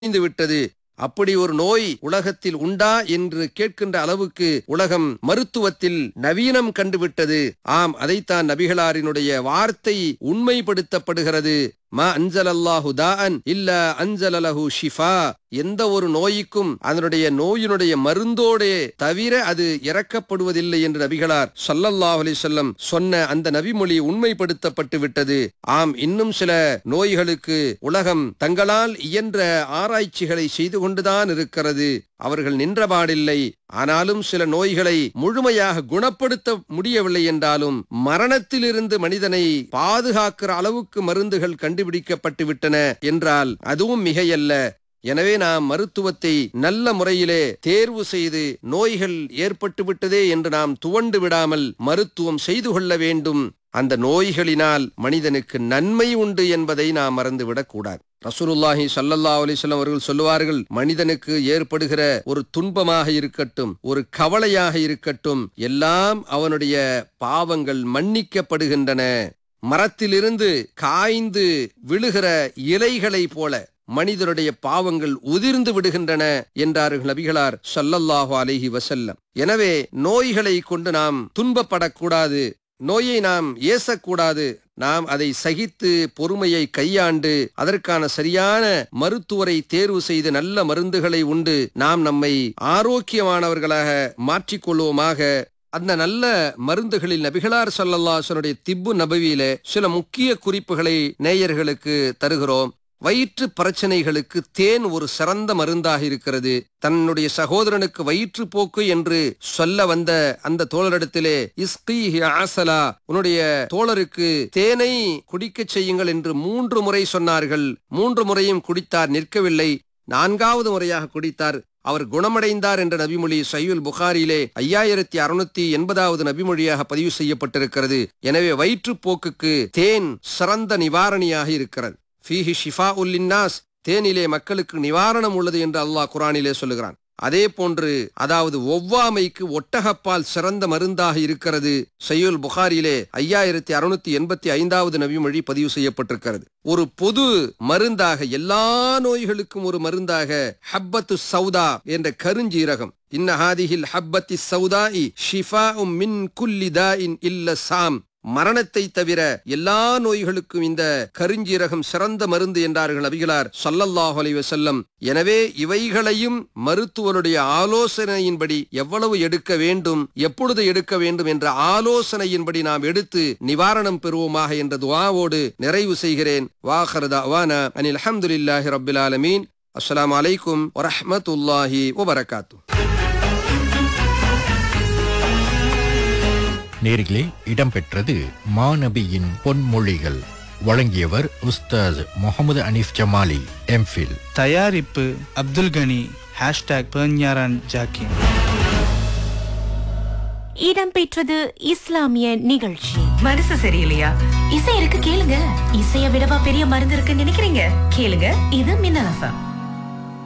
குறைந்து விட்டது அப்படி ஒரு நோய் உலகத்தில் உண்டா என்று கேட்கின்ற அளவுக்கு உலகம் மருத்துவத்தில் நவீனம் கண்டுவிட்டது ஆம் அதைத்தான் நபிகளாரினுடைய வார்த்தை உண்மைப்படுத்தப்படுகிறது மா அஞ்சலல்லாஹு தாஅன் இல்ல அஞ்சலலஹு ஷிஃபா எந்த ஒரு நோய்க்கும் அதனுடைய நோயினுடைய மருந்தோடே தவிர அது இறக்கப்படுவதில்லை என்று நபிகளார் ஸல்லல்லாஹு அலைஹி வஸல்லம் சொன்ன அந்த நபிமொழி உண்மைப்படுத்தப்பட்டு விட்டது ஆம் இன்னும் சில நோய்களுக்கு உலகம் தங்களால் இயன்ற ஆராய்ச்சிகளை செய்து கொண்டுதான் இருக்கிறது அவர்கள் நின்றபாடில்லை ஆனாலும் சில நோய்களை முழுமையாக குணப்படுத்த முடியவில்லை என்றாலும் மரணத்திலிருந்து மனிதனை பாதுகாக்கிற அளவுக்கு மருந்துகள் கண்டுபிடிக்கப்பட்டு விட்டன என்றால் அதுவும் மிகையல்ல எனவே நாம் மருத்துவத்தை நல்ல முறையிலே தேர்வு செய்து நோய்கள் ஏற்பட்டு விட்டதே என்று நாம் துவண்டு விடாமல் மருத்துவம் செய்து கொள்ள வேண்டும் அந்த நோய்களினால் மனிதனுக்கு நன்மை உண்டு என்பதை நாம் மறந்துவிடக் கூடாது ரசூலுல்லாஹி ஸல்லல்லாஹு அலைஹி வஸல்லம் அவர்கள் சொல்லுவார்கள் மனிதனுக்கு ஏற்படுகிற ஒரு துன்பமாக இருக்கட்டும் ஒரு கவலையாக இருக்கட்டும் எல்லாம் அவனுடைய பாவங்கள் மன்னிக்கப்படுகின்றன மரத்திலிருந்து காய்ந்து விழுகிற இலைகளை போல மனிதனுடைய பாவங்கள் உதிர்ந்து விடுகின்றன என்றார்கள் நபிகளார் ஸல்லல்லாஹு அலைஹி வஸல்லம் எனவே நோய்களை கொண்டு நாம் துன்பப்படக்கூடாது நோயை நாம் ஏசக்கூடாது நாம் அதை சகித்து பொறுமையை கையாண்டு அதற்கான சரியான மருத்துவரை தேர்வு செய்து நல்ல மருந்துகளை உண்டு நாம் நம்மை ஆரோக்கியமானவர்களாக மாற்றிக்கொள்வோமாக அந்த நல்ல மருந்துகளில் நபிகளார் ஸல்லல்லாஹு திப்பு நபவியிலே சில முக்கிய குறிப்புகளை நேயர்களுக்கு தருகிறோம் வயிற்று பிரச்சனைகளுக்கு தேன் ஒரு சிறந்த மருந்தாக இருக்கிறது தன்னுடைய சகோதரனுக்கு வயிற்று போக்கு என்று சொல்ல வந்த அந்த தோழரிடத்திலே இஸ்கீஹி ஆசலா உன்னுடைய தோழருக்கு தேனை குடிக்கச் செய்யுங்கள் என்று மூன்று முறை சொன்னார்கள் மூன்று முறையும் குடித்தார் நிற்கவில்லை நான்காவது முறையாக குடித்தார் அவர் குணமடைந்தார் என்ற நபிமொழி சையுல் புகாரியிலே ஐயாயிரத்தி அறுநூத்தி எண்பதாவது நபிமொழியாக பதிவு செய்யப்பட்டிருக்கிறது எனவே வயிற்றுப்போக்குக்கு தேன் சிறந்த நிவாரணியாக இருக்கிறது ஃபீஹி ஷிஃபா உல்லின்னாஸ் தேனிலே மக்களுக்கு நிவாரணம் உள்ளது என்று அல்லாஹ் குரானிலே சொல்லுகிறான் அதே போன்று அதாவது ஒவ்வாமைக்கு ஒட்டகப்பால் சிறந்த மருந்தாக இருக்கிறது சையுல் புகாரிலே ஐயாயிரத்தி அறுநூத்தி எண்பத்தி ஐந்தாவது நபிமொழி பதிவு செய்யப்பட்டிருக்கிறது ஒரு பொது மருந்தாக எல்லா நோய்களுக்கும் ஒரு மருந்தாக ஹப்பத்து சௌதா என்ற கருஞ்சீரகம் இன்ன ஹாதிஹில் ஹப்பத்தி சௌதாஇ ஷிஃபா மின் குல்லி தாஇன் இல்ல சாம் மரணத்தை தவிர எல்லா நோய்களுக்கும் இந்த கருஞ்சீரகம் சிறந்த மருந்து என்றார்கள் நபிகளார் ஸல்லல்லாஹு அலைஹி வஸல்லம் எனவே இவைகளையும் மருத்துவருடைய ஆலோசனையின்படி எவ்வளவு எடுக்க வேண்டும் எப்பொழுது எடுக்க வேண்டும் என்ற ஆலோசனையின்படி நாம் எடுத்து நிவாரணம் பெறுவோமாக என்ற துஆவோடு நிறைவு செய்கிறேன் வாஹர்தா வானா அனில் அல்ஹம்துலில்லாஹி ரப்பில் ஆலமீன் அஸ்ஸலாமு அலைக்கும் வரஹ்மத்துல்லாஹி வபரகாத்து நேரிலே இடம்பெற்றது மாநபியின் பொன்மொழிகள் வழங்கியவர் உஸ்தாஸ் முகமது அனீஃப் ஜமாலி எம்ஃபில் தயாரிப்பு அப்துல் கனி ஹேஷ்டாக் பெர்ஞாரான் ஜாக்கின் இடம்பெற்றது இஸ்லாமிய நிகழ்ச்சி மனசு சரியில்லையா இசை இருக்கு கேளுங்க இசைய விடவா பெரிய மருந்து இருக்குன்னு நினைக்கிறீங்க கேளுங்க இது மின்னல் எஃப்எம்